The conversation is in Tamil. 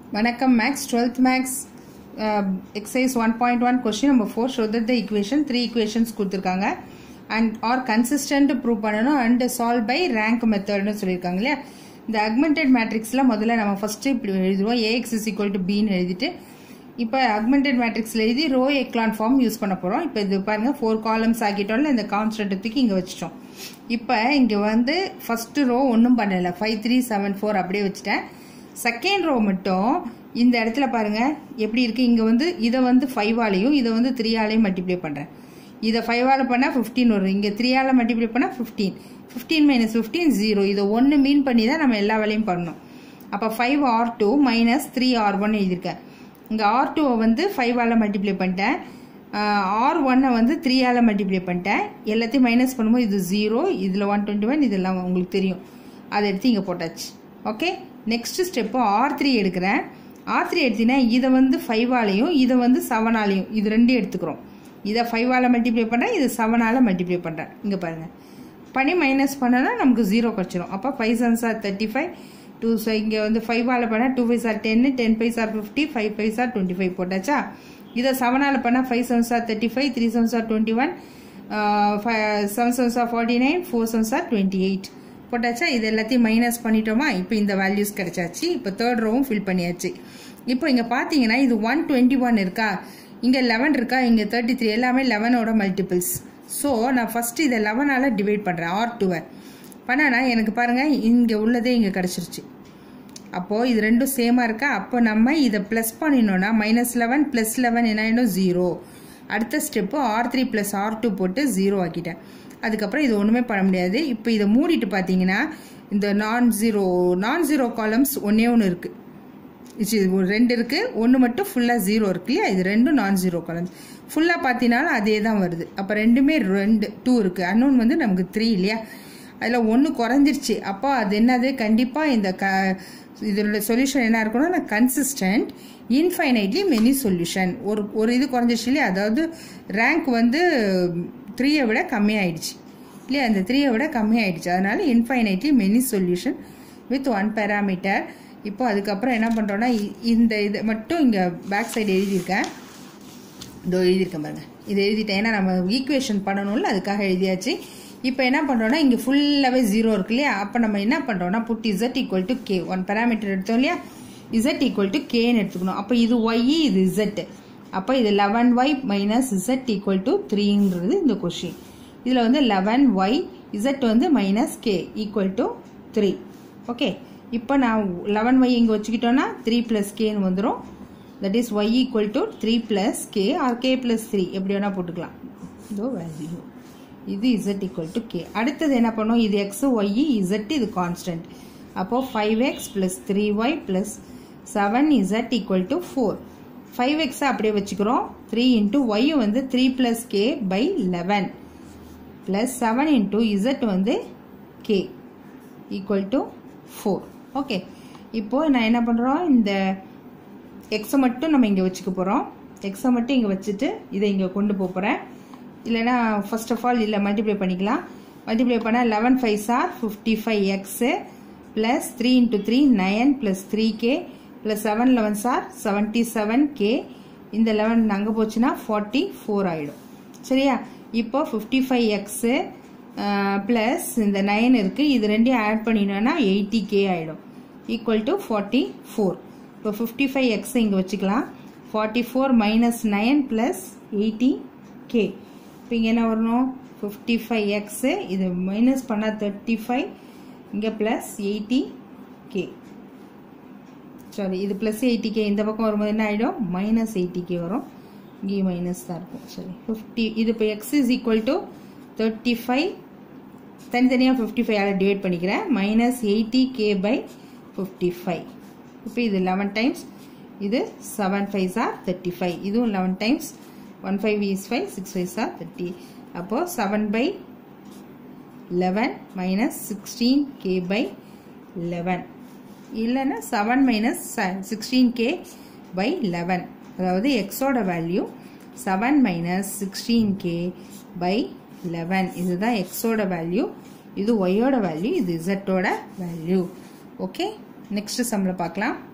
வணக்கம் maths twelfth maths exercise one point one question number four show that the equation three equations கொடுத்துருக்காங்க அண்ட் ஆர் கன்சிஸ்டன்ட் ப்ரூவ் பண்ணணும் அண்ட் சால்வ் பை ரேங்க் மெத்தட்னு சொல்லியிருக்காங்க இல்லையா இந்த அக்மெண்டட் மேட்ரிக்ஸில் முதல்ல நம்ம ஃபஸ்ட்டு இப்படி எழுதுவோம் ஏஎக்ஸ் இஸ் ஈக்குவல் டு பின்னு எழுதிட்டு இப்போ அக்மெண்டட் மேட்ரிக்ஸில் எழுதி ரோ எக்லான் ஃபார்ம் யூஸ் பண்ண போகிறோம் இப்போ இது பாருங்கள் ஃபோர் காலம்ஸ் ஆக்கிட்டோம்ல இந்த கான்ஸ்டன்ட் தூக்கி இங்கே வச்சிட்டோம் இப்போ இங்கே வந்து ஃபஸ்ட்டு ரோ ஒன்றும் பண்ணலை ஃபைவ் த்ரீ செவன் ஃபோர் அப்படியே வச்சுட்டேன் செகண்ட் ரோ மட்டும் இந்த இடத்துல பாருங்க எப்படி இருக்கு இங்க வந்து இதை வந்து ஃபைவாலையும் இதை வந்து த்ரீயாலையும் மல்டிப்ளை பண்றேன் இதை ஃபைவால பண்ணா ஃபிஃப்டீன் வரும் இங்க த்ரீயால மல்டிப்ளை பண்ணா fifteen fifteen minus fifteen zero இதை ஒன்று மீன் பண்ணி தான் நம்ம எல்லா வேலையும் பண்ணணும் அப்போ five R two minus three R one எழுதியிருக்கேன் இங்கே ஆர் டூவை வந்து ஃபைவால மல்டிப்ளை பண்ணிட்டேன் ஆர் ஒன்னை வந்து த்ரீயால் மல்டிப்ளை பண்ணிட்டேன் எல்லாத்தையும் மைனஸ் பண்ணும்போது இது ஜீரோ இதில் ஒன் டுவெண்ட்டி ஒன் இதெல்லாம் உங்களுக்கு தெரியும் அதை எடுத்து இங்கே போட்டாச்சு okay next step R three எடுக்கிறேன் ஆர் த்ரீ எடுத்தீங்கன்னா இதை வந்து ஃபைவாலையும் இதை வந்து செவனாலையும் இது ரெண்டும் எடுத்துக்கிறோம் இதை ஃபைவால் மல்டிப்ளை பண்ணுறேன் இது செவனால் மல்டிப்ளை பண்ணுறேன் இங்கே பாருங்கள் பண்ணி மைனஸ் பண்ணனா நமக்கு ஜீரோ கிடச்சிரும் அப்போ ஃபைவ் செவன் சார் தேர்ட்டி ஃபைவ் டூ இங்கே வந்து ஃபைவால் பண்ணால் டூ ஃபைவ் சார் டென்னு டென் ஃபைவ் சார் ஃபிஃப்டி ஃபைவ் ஃபைவ் சார் டுவெண்ட்டி ஃபைவ் போட்டாச்சா இதை செவனால் பண்ணால் ஃபைவ் செவன் சார் தேர்ட்டி ஃபைவ் த்ரீ செவன் சார் டுவெண்ட்டி ஒன் செவன் செவன் சார் ஃபார்ட்டி நைன் ஃபோர் செவன் சார் டுவெண்ட்டி எயிட் போட்டாச்சா இது எல்லாத்தையும் மைனஸ் பண்ணிட்டோமா இப்போ இந்த வேல்யூஸ் கிடைச்சாச்சு இப்போ தேர்ட் ரோவும் ஃபில் பண்ணியாச்சு இப்போ இங்கே பார்த்தீங்கன்னா இது ஒன் டுவெண்ட்டி ஒன் இருக்கா இங்கே லெவன் இருக்கா இங்கே தேர்ட்டி த்ரீ எல்லாமே லெவனோட மல்டிபிள்ஸ் ஸோ நான் ஃபஸ்ட்டு இதை லெவனால் டிவைட் பண்ணுறேன் ஆர் டூவை பண்ணனா எனக்கு பாருங்கள் இங்கே உள்ளதே இங்கே கிடச்சிருச்சு அப்போது இது ரெண்டும் சேமாக இருக்கா அப்போ நம்ம இதை ப்ளஸ் பண்ணினோன்னா மைனஸ் லெவன் ப்ளஸ் லெவன் என்ன ஆகிடும் ஜீரோ அடுத்த step R three plus R two போட்டு ஜீரோ ஆக்கிட்டேன் அதுக்கப்புறம் இது ஒன்றுமே பண்ண முடியாது இப்போ இதை மூடிட்டு பார்த்தீங்கன்னா இந்த நான் ஜீரோ நான் ஜீரோ காலம்ஸ் ஒன்றே ஒன்று இருக்குது ரெண்டு இருக்குது ஒன்று மட்டும் ஃபுல்லாக ஜீரோ இருக்கு இல்லையா இது ரெண்டும் நான் ஜீரோ காலம்ஸ் ஃபுல்லாக பார்த்தீங்கனாலும் அதே தான் வருது அப்போ ரெண்டுமே ரெண்டு டூ இருக்குது அன்னொன்று வந்து நமக்கு த்ரீ இல்லையா அதில் ஒன்று குறைஞ்சிருச்சு அப்போ அது என்னது கண்டிப்பாக இந்த க இதோட சொல்யூஷன் என்ன இருக்கணும்னா கன்சிஸ்டன்ட் இன்ஃபைனைட்லி மெனி சொல்யூஷன் ஒரு ஒரு இது குறைஞ்சிருச்சு இல்லையா அதாவது ரேங்க் வந்து த்ரீயை விட கம்மியாயிடுச்சு இல்லையா அந்த த்ரீயை விட கம்மியாயிடுச்சு அதனால infinitely many solution with one parameter இப்போ அதுக்கப்புறம் என்ன பண்ணுறோன்னா இந்த இதை மட்டும் இங்கே பேக் சைடு எழுதியிருக்கேன் இதோ எழுதியிருக்கேன் பாருங்க இதை எழுதிட்டேன் ஏன்னா நம்ம ஈக்குவேஷன் பண்ணணும்ல அதுக்காக எழுதியாச்சு இப்போ என்ன பண்ணுறோன்னா இங்கே ஃபுல்லாகவே ஜீரோ இருக்கு இல்லையா அப்போ நம்ம என்ன பண்ணுறோம்னா put Z equal to K one parameter எடுத்தோம் இல்லையா இசட் ஈக்குவல் டு கேன்னு எடுத்துக்கணும் அப்போ இது ஒய் இது இசட் அப்போ இது eleven Y minus Z equal to த்ரீங்கிறது இந்த கொஷின் இதில் வந்து லெவன் ஒய் இசட் வந்து minus K equal to three okay இப்போ நான் லெவன் ஒய் இங்கே வச்சுக்கிட்டோன்னா த்ரீ ப்ளஸ் கேன்னு வந்துடும் that is Y equal to three plus K or K plus three எப்படி வேணால் போட்டுக்கலாம் இதோ வேல்யூ இது இசட் ஈக்குவல் டு கே அடுத்தது என்ன பண்ணோம் இது எக்ஸ் ஒய் இசட் இது கான்ஸ்டன்ட் அப்போது five X plus three Y plus seven Z equal to four five எக்ஸை அப்படியே வச்சுக்கிறோம் த்ரீ இன்ட்டு ஒய் வந்து three plus K by eleven plus seven into Z வந்து K equal to four okay இப்போது நான் என்ன பண்ணுறோம் இந்த எக்ஸை மட்டும் நம்ம இங்கே வச்சுக்க போகிறோம் எக்ஸை மட்டும் இங்கே வச்சுட்டு இதை இங்கே கொண்டு போக போகிறேன் இல்லைனா ஃபர்ஸ்ட் ஆஃப் ஆல் இல்லை மல்டிப்ளை பண்ணிக்கலாம் மல்டிப்ளை பண்ணால் லெவன் ஃபைவ் சார் fifty five X plus three into three nine plus three K plus seven eleven சார் செவன்ட்டி செவன் கே இந்த லெவன் அங்கே போச்சுன்னா ஃபார்ட்டி ஃபோர் ஆகிடும் சரியா இப்போ ஃபிஃப்டி ஃபைவ் எக்ஸு ப்ளஸ் இந்த நயன் இருக்குது இது ரெண்டையும் ஆட் பண்ணினோன்னா எயிட்டி கே ஆகிடும் ஈக்குவல் டு ஃபார்ட்டி ஃபோர் இப்போ ஃபிஃப்டி ஃபைவ் எக்ஸ் இங்கே வச்சுக்கலாம் forty four minus nine plus eighty K இப்போ இங்கே என்ன வரணும் ஃபிஃப்டி ஃபைவ் எக்ஸு இது மைனஸ் பண்ணால் தேர்ட்டி ஃபைவ் இங்கே ப்ளஸ் எயிட்டி கே சாரி இது ப்ளஸ் எயிட்டி கே இந்த பக்கம் வரும்போது என்ன ஆகிடும் மைனஸ் எயிட்டி கே வரும் இங்கே மைனஸ் தான் இருக்கும் சரி ஃபிஃப்டி இது இப்போ X is equal to thirty five தனித்தனியாக ஃபிஃப்டி ஃபைவ் டிவைட் பண்ணிக்கிறேன் minus eighty K by fifty five இப்போ இது லெவன் டைம்ஸ் இது செவன் ஃபைவ் சார் தேர்ட்டி ஃபைவ் இதுவும் eleven times one five is five six five சார் தேர்ட்டி அப்போது seven by eleven minus sixteen K by eleven இல்லைன்னா seven minus sixteen K by eleven அதாவது எக்ஸோட value seven minus sixteen K by eleven இதுதான் எக்ஸோட வேல்யூ இது ஒய்யோட வேல்யூ இது இசட்டோட வேல்யூ ஓகே நெக்ஸ்ட் சம்மில் பார்க்கலாம்